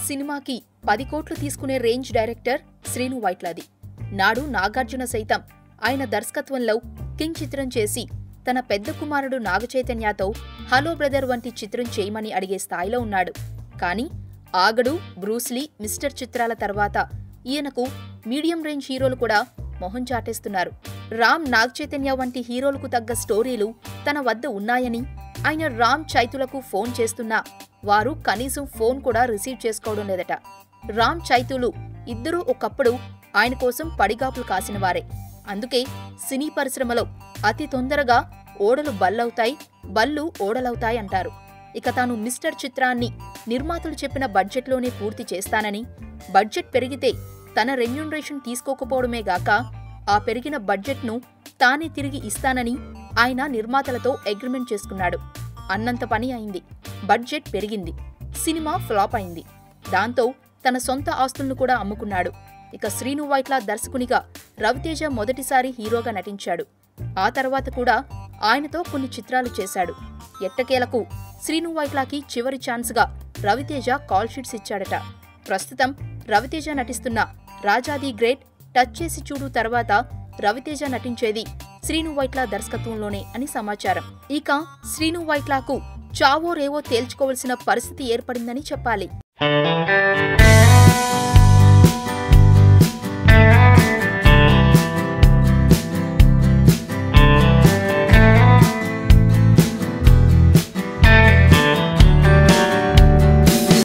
సినిమాకి పది కోట్లు తీసుకునే రేంజ్ డైరెక్టర్ శ్రీను వైట్లది నాడు నాగార్జున సైతం ఆయన దర్శకత్వంలో కింగ్ చిత్రం చేసి తన పెద్ద కుమారుడు నాగచైతన్యతో హలో బ్రదర్ వంటి చిత్రం చేయమని అడిగే స్థాయిలో ఉన్నాడు కానీ ఆగడు బ్రూస్లీ మిస్టర్ చిత్రాల తర్వాత ఈయనకు మీడియం రేంజ్ హీరోలు కూడా మొహం చాటేస్తున్నారు రామ్ నాగ్ చైతన్య వంటి హీరోలకు తగ్గ స్టోరీలు తన వద్ద ఉన్నాయని ఆయన రామ్ చైతులకు ఫోన్ చేస్తున్నా వారు కనీసం ఫోన్ కూడా రిసీవ్ చేసుకోవడం లేదట రామ్ చైతులు ఇద్దరూ ఒకప్పుడు ఆయన కోసం పడిగాపులు కాసినవారే అందుకే సినీ పరిశ్రమలో అతి తొందరగా ఓడలు బల్లవుతాయి బళ్ళు ఓడలవుతాయి అంటారు ఇక తాను మిస్టర్ చిత్రాన్ని నిర్మాతలు చెప్పిన బడ్జెట్లోనే పూర్తి చేస్తానని బడ్జెట్ పెరిగితే తన రెమ్యూనరేషన్ తీసుకోకపోవడమే గాక ఆ పెరిగిన బడ్జెట్ను తానే తిరిగి ఇస్తానని ఆయన నిర్మాతలతో అగ్రిమెంట్ చేసుకున్నాడు అన్నంత పని అయింది బడ్జెట్ పెరిగింది సినిమా ఫ్లాప్ అయింది దాంతో తన సొంత ఆస్తులను కూడా అమ్ముకున్నాడు ఇక శ్రీను వైట్ల దర్శకునిగా రవితేజ మొదటిసారి హీరోగా నటించాడు ఆ తర్వాత కూడా ఆయనతో కొన్ని చిత్రాలు చేశాడు ఎట్టకేలకు శ్రీను వైట్లాకి చివరి ఛాన్స్గా రవితేజ కాల్ షీట్స్ ఇచ్చాడట ప్రస్తుతం రవితేజ నటిస్తున్న రాజాది గ్రేట్ టచ్ చేసి చూడు తర్వాత రవితేజ నటించేది శ్రీను వైట్ల దర్శకత్వంలోనే అని సమాచారం ఇక శ్రీను వైట్లాకు చావో రేవో తేల్చుకోవలసిన పరిస్థితి ఏర్పడిందని చెప్పాలి